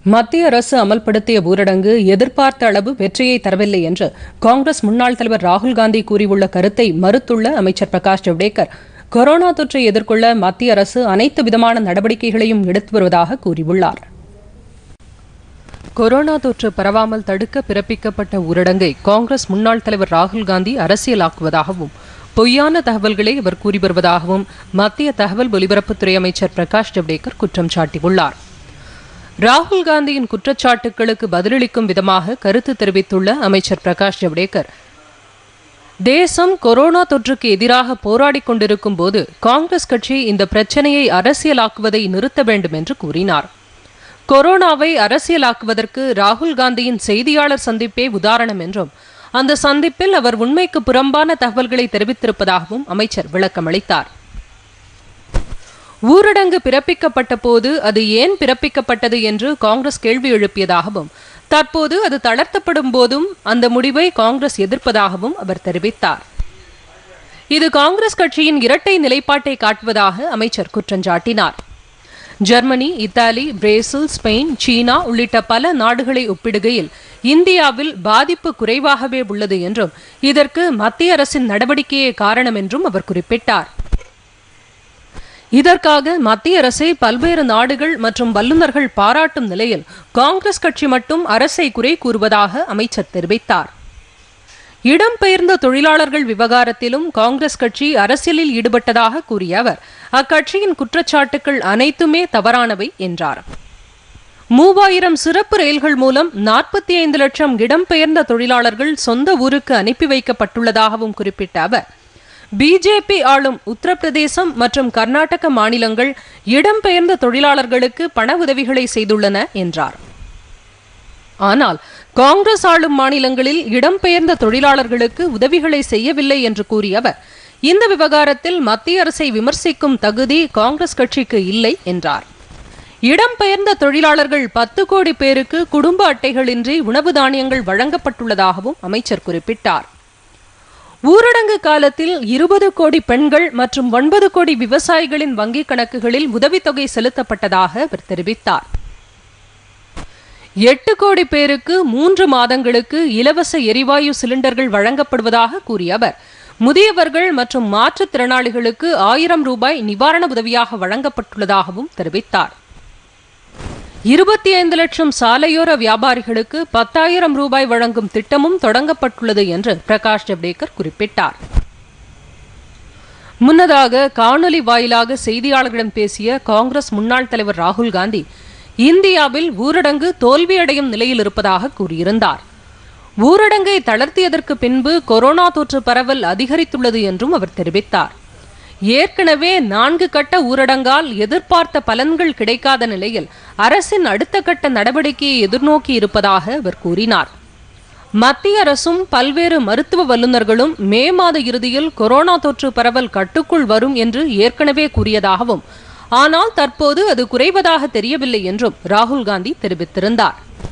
மத்திய அரசு அமல்படுத்திய ஊரடங்கு எதிர்பார்த்த அளவு வெற்றியை தரவில்லை என்று காங்கிரஸ் முன்னாள் தலைவர் ராகுல் காந்தி கூறியுள்ள கருத்தை மறுத்துள்ள அமைச்சர் பிரகாஷ் ஜவ்டேகர் கொரோனா தொற்றை எதிர்கொள்ள மத்திய அரசு அனைத்து விதமான நடவடிக்கைகளையும் எடுத்து வருவதாக கூறியுள்ளார் கொரோனா தொற்று பரவாமல் தடுக்க பிறப்பிக்கப்பட்ட ஊரடங்கை காங்கிரஸ் முன்னாள் தலைவர் ராகுல் காந்தி அரசியலாக்குவதாகவும் பொய்யான தகவல்களை அவர் கூறி வருவதாகவும் மத்திய தகவல் ஒலிபரப்புத்துறை அமைச்சர் பிரகாஷ் ஜவ்டேகர் குற்றம் சாட்டியுள்ளார் ராகுல் காந்தியின் குற்றச்சாட்டுகளுக்கு பதிலளிக்கும் விதமாக கருத்து தெரிவித்துள்ள அமைச்சர் பிரகாஷ் ஜவ்டேகர் தேசம் கொரோனா தொற்றுக்கு எதிராக போராடிக் கொண்டிருக்கும் போது காங்கிரஸ் கட்சி இந்த பிரச்சனையை அரசியலாக்குவதை நிறுத்த வேண்டும் என்று கூறினார் கொரோனாவை அரசியலாக்குவதற்கு ராகுல் காந்தியின் செய்தியாளர் சந்திப்பே உதாரணம் என்றும் அந்த சந்திப்பில் அவர் உண்மைக்கு புறம்பான தகவல்களை தெரிவித்திருப்பதாகவும் அமைச்சர் விளக்கமளித்தார் ஊரடங்கு பிறப்பிக்கப்பட்ட போது அது ஏன் பிறப்பிக்கப்பட்டது என்று காங்கிரஸ் கேள்வி எழுப்பியதாகவும் தற்போது அது தளர்த்தப்படும் போதும் அந்த முடிவை காங்கிரஸ் எதிர்ப்பதாகவும் அவர் தெரிவித்தார் இது காங்கிரஸ் கட்சியின் இரட்டை நிலைப்பாட்டை காட்டுவதாக அமைச்சர் குற்றஞ்சாட்டினார் ஜெர்மனி இத்தாலி பிரேசில் ஸ்பெயின் சீனா உள்ளிட்ட பல நாடுகளை ஒப்பிடுகையில் இந்தியாவில் பாதிப்பு குறைவாகவே உள்ளது என்றும் இதற்கு மத்திய அரசின் நடவடிக்கையே காரணம் என்றும் அவர் குறிப்பிட்டார் இதற்காக மத்திய அரசை பல்வேறு நாடுகள் மற்றும் வல்லுநர்கள் பாராட்டும் நிலையில் காங்கிரஸ் கட்சி மட்டும் அரசை குறை கூறுவதாக அமைச்சர் தெரிவித்தார் இடம்பெயர்ந்த தொழிலாளர்கள் விவகாரத்திலும் காங்கிரஸ் கட்சி அரசியலில் ஈடுபட்டதாக கூறிய அவர் அக்கட்சியின் குற்றச்சாட்டுகள் அனைத்துமே தவறானவை என்றார் மூவாயிரம் சிறப்பு ரயில்கள் மூலம் நாற்பத்தி ஐந்து லட்சம் இடம்பெயர்ந்த தொழிலாளர்கள் சொந்த ஊருக்கு அனுப்பி வைக்கப்பட்டுள்ளதாகவும் குறிப்பிட்ட அவர் பிஜேபி ஆளும் உத்தரப்பிரதேசம் மற்றும் கர்நாடக மாநிலங்கள் இடம்பெயர்ந்த தொழிலாளர்களுக்கு பண உதவிகளை செய்துள்ளன என்றார் ஆனால் காங்கிரஸ் ஆளும் மாநிலங்களில் இடம்பெயர்ந்த தொழிலாளர்களுக்கு உதவிகளை செய்யவில்லை என்று கூறிய அவர் இந்த விவகாரத்தில் மத்திய அரசை விமர்சிக்கும் தகுதி காங்கிரஸ் கட்சிக்கு இல்லை என்றார் இடம்பெயர்ந்த தொழிலாளர்கள் பத்து கோடி பேருக்கு குடும்ப அட்டைகளின்றி உணவு தானியங்கள் வழங்கப்பட்டுள்ளதாகவும் அமைச்சர் குறிப்பிட்டார் ஊரடங்கு காலத்தில் இருபது கோடி பெண்கள் மற்றும் ஒன்பது கோடி விவசாயிகளின் வங்கிக் கணக்குகளில் உதவித்தொகை செலுத்தப்பட்டதாக அவர் தெரிவித்தார் எட்டு கோடி பேருக்கு மூன்று மாதங்களுக்கு இலவச எரிவாயு சிலிண்டர்கள் வழங்கப்படுவதாக கூறிய அவர் முதியவர்கள் மற்றும் மாற்றுத்திறனாளிகளுக்கு ஆயிரம் ரூபாய் நிவாரண உதவியாக வழங்கப்பட்டுள்ளதாகவும் தெரிவித்தார் இருபத்தி ஐந்து லட்சம் சாலையோர வியாபாரிகளுக்கு பத்தாயிரம் ரூபாய் வழங்கும் திட்டமும் தொடங்கப்பட்டுள்ளது என்று பிரகாஷ் ஜவ்டேகர் குறிப்பிட்டார் முன்னதாக காணொலி வாயிலாக செய்தியாளர்களிடம் பேசிய காங்கிரஸ் முன்னாள் தலைவர் ராகுல் காந்தி இந்தியாவில் ஊரடங்கு தோல்வியடையும் நிலையில் இருப்பதாக கூறியிருந்தார் ஊரடங்கை தளர்த்தியதற்கு பின்பு கொரோனா தொற்று பரவல் அதிகரித்துள்ளது என்றும் அவர் தெரிவித்தார் ஏற்கனவே நான்கு கட்ட ஊரடங்கால் எதிர்பார்த்த பலன்கள் கிடைக்காத நிலையில் அரசின் அடுத்த கட்ட நடவடிக்கையை எதிர்நோக்கி இருப்பதாக அவர் கூறினார் மத்திய அரசும் பல்வேறு மருத்துவ வல்லுநர்களும் மே மாத இறுதியில் கொரோனா தொற்று பரவல் கட்டுக்குள் வரும் என்று ஏற்கனவே கூறியதாகவும் ஆனால் தற்போது அது குறைவதாக தெரியவில்லை என்றும் ராகுல் காந்தி தெரிவித்திருந்தார்